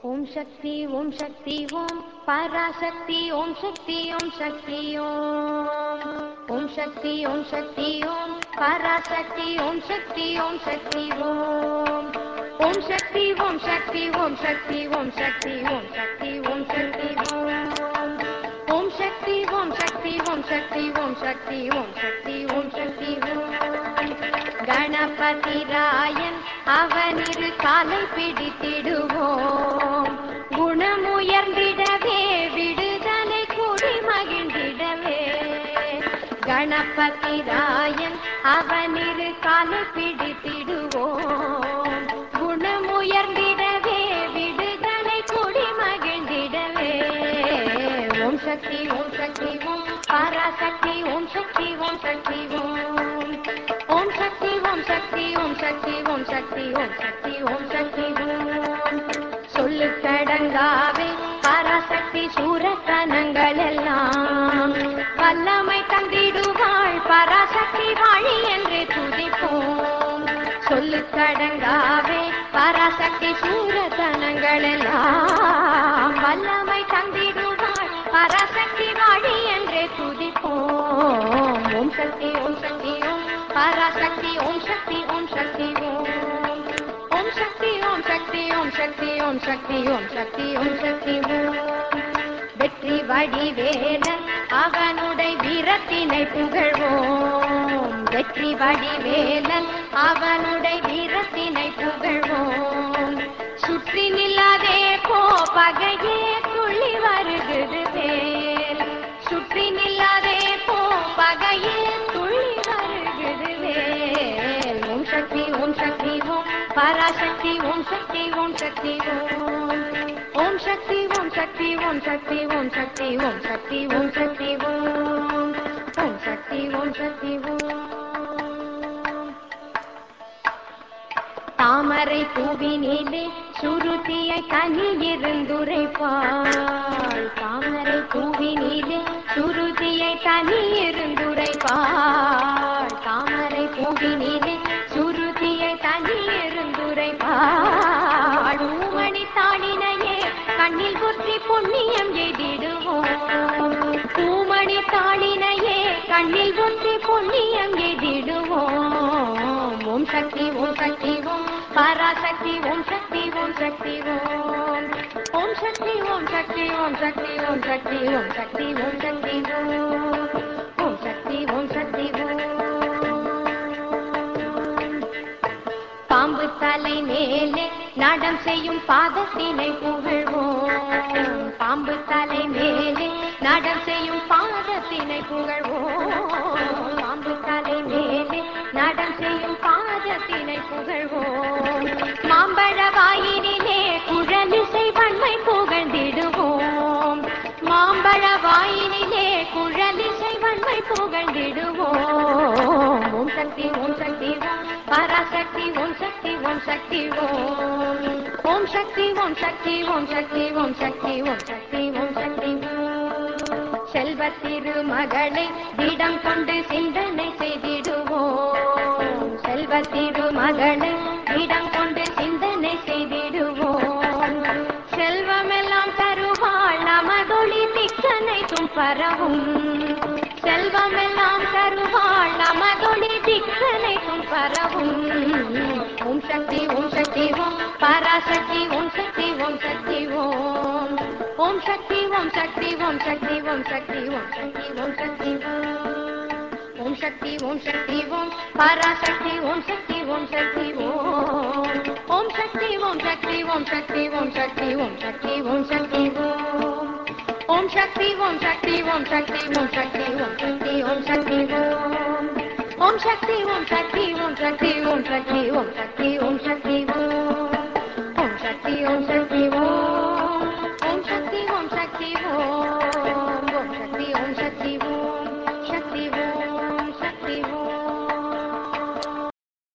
ஓம் சக்தி ஓம் சக்தி ஓம் பராசக்தி ஓம் சக்தி ஓம் சக்தி ஓம் ஓம் சக்தி ஓம் சக்தி ஓம் பராசக்தி ஓம் சக்தி ஓம் சக்தி ஓம் ஓம் சக்தி ஓம் சக்தி ஓம் சக்தி ஓம் சக்தி ஓம் சக்தி ஓம் சக்தி ஓம் ஓம் சக்தி ஓம் சக்தி ஓம் சக்தி ஓம் சக்தி ஓம் சக்தி ஓம் சக்தி ஓம் கணபதி ராயன் அவனிரு காலை பிடித்திடுவோம் குணமுயர்ந்திடவே விடுதலை கூடி மகிழ்ந்திடவே கணபதி ராயன் அவனிரு காலை பிடித்திடுவோம் குணமுயர்ந்திடவே விடுதலை கூடி மகிழ்ந்திடவே ஓம் சக்தி ஓம் சக்தி ஓம் பராசக்தி ஓம் சக்தி ஓம் சக்தி ஓம் ஓம் சக்தி ஓம் சக்தி ஓம் சக்தி ஓம் சக்தி ஓம் சக்தி ஓம் சக்தி ஓம் சொல்லு கடங்காவே பராசக்தி சூரத்தனங்கள் எல்லாம் வல்லமை தந்திடுவாள் பராசக்தி வாழி என்று துதிப்போம் சொல்லு கடங்காவே பராசக்தி சூரத்தனங்கள் எல்லாம் வல்லமை தந்திடுவாள் பராசக்தி வாழி என்றே துதிப்போம் ஓம் சக்தி ஓம் சக்தி ஓம் பராசக்தி ஓம் சக்தி ஓம் சக்தி ஓம் ஓம் சக்தி ஓம் சக்தி ஓம் சக்தி ஓம் சக்தி ஓம் சக்தி ஓம் சக்தி ஓம் வெற்றி வடிவேலன் அவனுடைய வீரத்தினை புகழ்வோம் வெற்றி வடிவேலன் அவனுடைய வீரத்தினை புகழ்வோம் சுற்றி நில்லாதே போ பகையே துள்ளி வருகுது வேல் சுற்றி நில்லாதே போ பகையே துள்ளி வருகுது வேல் ஓம் சக்தி ஓம் சக்தி ஓம் பராசக்தி ஓம் சக்தி ஓம் சக்தி ஓம் ஓம் சக்தி ஓம் சக்தி ஓம் சக்தி ஓம் சக்தி ஓம் சக்தி ஓம் சக்தி ஓம் ஓம் சக்தி ஓம் சக்தி ஓம் தாமரை பூவினிலே சுருதியை தனி இருந்துரைப்பாள் தாமரை பூவினிலே சுருதியை தனி இருந்துரைப்பாள் தாமரை பூவினிலே சுருதியை தனி இருந்துரைப்பாள் பூமணி தாளினையே கண்ணில் புற்றி புண்ணியம் எதிடுவோம் பூமணி தாளினையே கண்ணில் புற்றி புண்ணியம் எதிடுவோம் ஓம் சக்தி ஓம் சக்தி ஓம் பராசக்தி ஓம் சக்தி ஓம் சக்தி ஓம் ஓம் சக்தி ஓம் சக்தி ஓம் சக்தி ஓம் சக்தி ஓம் சக்தி ஓம் சக்தி ஓம் ஓம் சக்தி ஓம் சக்தி ஓம் பாம்பு தலை மேலே நடம் செய்யும் பாதத்தினை புகழ்வோம் பாம்பு தலை மேலே நடம் செய்யும் பாதத்தினை புகழ்வோம் பாம்பு தலை மேலே நடம் செய்யும் பாதத்தினை புகழ்வோம் மாம்பழ வாயினிலே குழலிசை வன்மை புகழ்ந்திடுவோம் மாம்பழ வாயினிலே குழலிசை வன்மை புகழ்ந்திடுவோம் ஓம் சக்தி ஓம் சக்தி ஓம் பராசக்தி ஓம் சக்தி ஓம் சக்தி ஓம் ஓம் சக்தி ஓம் சக்தி ஓம் சக்தி ஓம் சக்தி ஓம் சக்தி ஓம் சக்தி ஓம் செல்வ திருமகளை திடம் கொண்டு சிந்தனை செய்திடுவோம் செல்வ திருமகளை திடம் கொண்டு சிந்தனை செய்திடுவோம் செல்வமெல்லாம் தருவாள் நமதொளி திக்கனைத்தும் பரவும் செல்வமெல்லாம் தருவாள் நமதொளி திக்கனைத்தும் பரவும் ஓம் சக்தி ஓம் சக்தி ஓம் பராசக்தி ஓம் சக்தி ஓம் சக்தி ஓம் ஓம் சக்தி ஓம் சக்தி ஓம் சக்தி ஓம் சக்தி ஓம் சக்தி ஓம் சக்தி ஓம் ஓம் சக்தி ஓம் சக்தி ஓம் பராசக்தி ஓம் சக்தி ஓம் சக்தி ஓம் ஓம் சக்தி ஓம் சக்தி ஓம் சக்தி ஓம் சக்தி ஓம் சக்தி ஓம் சக்தி ஓம் ஓம் சக்தி ஓம் சக்தி ஓம் சக்தி ஓம் சக்தி ஓம் சக்தி ஓம் சக்தி ஓம் ஓம் சக்தி ஓம் சக்தி ஓம் சக்தி ஓம் சக்தி ஓம் சக்தி ஓம் சக்தி ஓம் ஓம் சக்தி ஓம் சக்தி